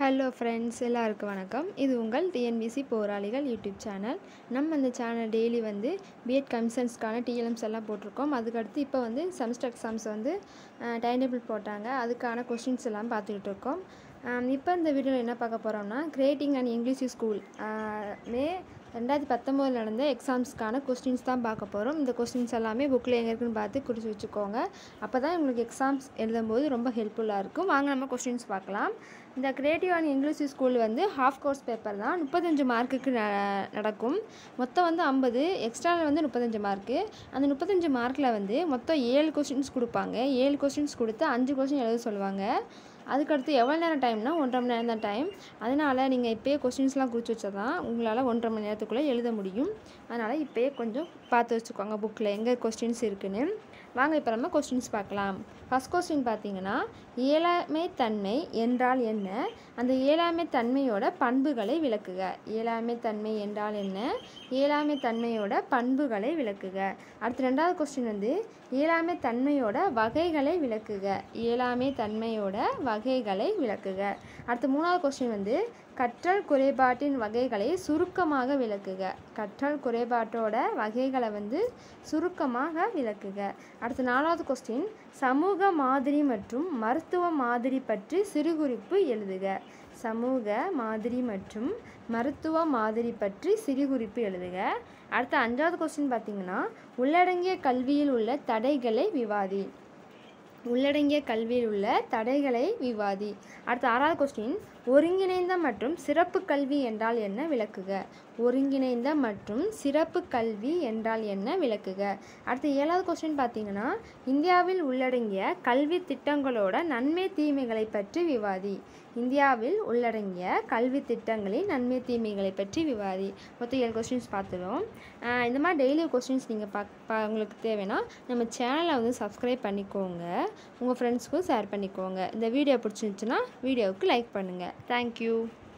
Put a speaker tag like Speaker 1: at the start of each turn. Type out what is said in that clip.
Speaker 1: hello friends எல்லாருக்கும் வணக்கம் இது உங்கள் டிஎன்பிசி போராளிகள் யூடியூப் சேனல் நம்ம இந்த சேனல் டெய்லி வந்து பிஎட் கமிஷன்ஸ்க்கான டிஎல்எம்ஸ் எல்லாம் போட்டிருக்கோம் அதுக்கடுத்து இப்போ வந்து செமஸ்டர் எக்ஸாம்ஸ் வந்து டைம் டேபிள் போட்டாங்க அதுக்கான கொஸ்டின்ஸ் எல்லாம் பார்த்துக்கிட்டு இருக்கோம் இப்போ இந்த வீடியோவில் என்ன பார்க்க போகிறோம்னா creating and English school May ரெண்டாயிரத்தி பத்தொம்போதில் நடந்த எக்ஸாம்ஸ்க்கான கொஸ்டின்ஸ் தான் பார்க்க போகிறோம் இந்த கொஸ்டின்ஸ் எல்லாமே புக்கில் எங்கே இருக்குன்னு பார்த்து குறித்து வச்சுக்கோங்க அப்போ தான் உங்களுக்கு எக்ஸாம்ஸ் எழுதும்போது ரொம்ப ஹெல்ப்ஃபுல்லாக இருக்கும் வாங்க நம்ம கொஸ்டின்ஸ் பார்க்கலாம் இந்த கிரியேட்டிவ் அண்ட் இங்கிலீஷ் ஸ்கூல் வந்து ஹாஃப் கோர்ஸ் பேப்பர் தான் முப்பத்தஞ்சு மார்க்குக்கு ந நடக்கும் மொத்தம் வந்து ஐம்பது எக்ஸ்ட்ராவில் வந்து முப்பத்தஞ்சு மார்க்கு அந்த முப்பத்தஞ்சு மார்க்கில் வந்து மொத்தம் ஏழு கொஸ்டின்ஸ் கொடுப்பாங்க ஏழு கொஸ்டின்ஸ் கொடுத்து அஞ்சு கொஸ்டின் எழுத சொல்லுவாங்க அதுக்கடுத்து எவ்வளோ நேரம் டைம்னா ஒன்றரை மணி நேரம் தான் டைம் அதனால் நீங்கள் இப்போயே கொஸ்டின்ஸ்லாம் குறித்து வச்சா தான் உங்களால் ஒன்றரை மணி நேரத்துக்குள்ளே எழுத முடியும் அதனால் இப்போயே கொஞ்சம் பார்த்து வச்சுக்கோங்க புக்கில் எங்கே கொஸ்டின்ஸ் இருக்குன்னு வாங்க இப்போ நம்ம கொஸ்டின்ஸ் பார்க்கலாம் ஃபஸ்ட் கொஸ்டின் பார்த்தீங்கன்னா ஏழாமை தன்மை என்றால் என்ன அந்த ஏழாமை தன்மையோட பண்புகளை விளக்குக ஏழாமை தன்மை என்றால் என்ன ஏழாமை தன்மையோட பண்புகளை விளக்குக அடுத்து ரெண்டாவது கொஸ்டின் வந்து ஏழாமை தன்மையோட வகைகளை விளக்குக ஏழாமை தன்மையோட வகைகளை விளக்குக அடுத்து மூணாவது கொஸ்டின் வந்து கற்றல் குறைபாட்டின் வகைகளை சுருக்கமாக விளக்குக கற்றல் குறைபாட்டோட வகைகளை வந்து சுருக்கமாக விளக்குக அடுத்து நாலாவது கொஸ்டின் சமூக மாதிரி மற்றும் மருத்துவ மாதிரி பற்றி சிறுகுறிப்பு எழுதுக சமூக மாதிரி மற்றும் மருத்துவ மாதிரி பற்றி சிறுகுறிப்பு எழுதுக அடுத்த அஞ்சாவது கொஸ்டின் பார்த்தீங்கன்னா உள்ளடங்கிய கல்வியில் உள்ள தடைகளை விவாதி உள்ளடங்கிய கல்வியில் உள்ள தடைகளை விவாதி அடுத்த ஆறாவது கொஸ்டின் ஒருங்கிணைந்த மற்றும் சிறப்பு கல்வி என்றால் என்ன விளக்குக ஒருங்கிணைந்த மற்றும் சிறப்பு கல்வி என்றால் என்ன விளக்குக அடுத்த ஏழாவது கொஸ்டின் பார்த்தீங்கன்னா இந்தியாவில் உள்ளடங்கிய கல்வி திட்டங்களோட நன்மை தீமைகளை பற்றி விவாதி இந்தியாவில் உள்ளடங்கிய கல்வி திட்டங்களின் நன்மை தீமைகளை பற்றி விவாதி மொத்தம் ஏழு கொஸ்டின்ஸ் பார்த்துடும் இந்த மாதிரி டெய்லி கொஸ்டின்ஸ் நீங்கள் பா உங்களுக்கு தேவைன்னா நம்ம சேனலை வந்து சப்ஸ்கிரைப் பண்ணிக்கோங்க உங்கள் ஃப்ரெண்ட்ஸ்க்கும் ஷேர் பண்ணிக்கோங்க இந்த வீடியோ பிடிச்சிருந்துச்சுன்னா வீடியோவுக்கு லைக் பண்ணுங்கள் தேங்க்யூ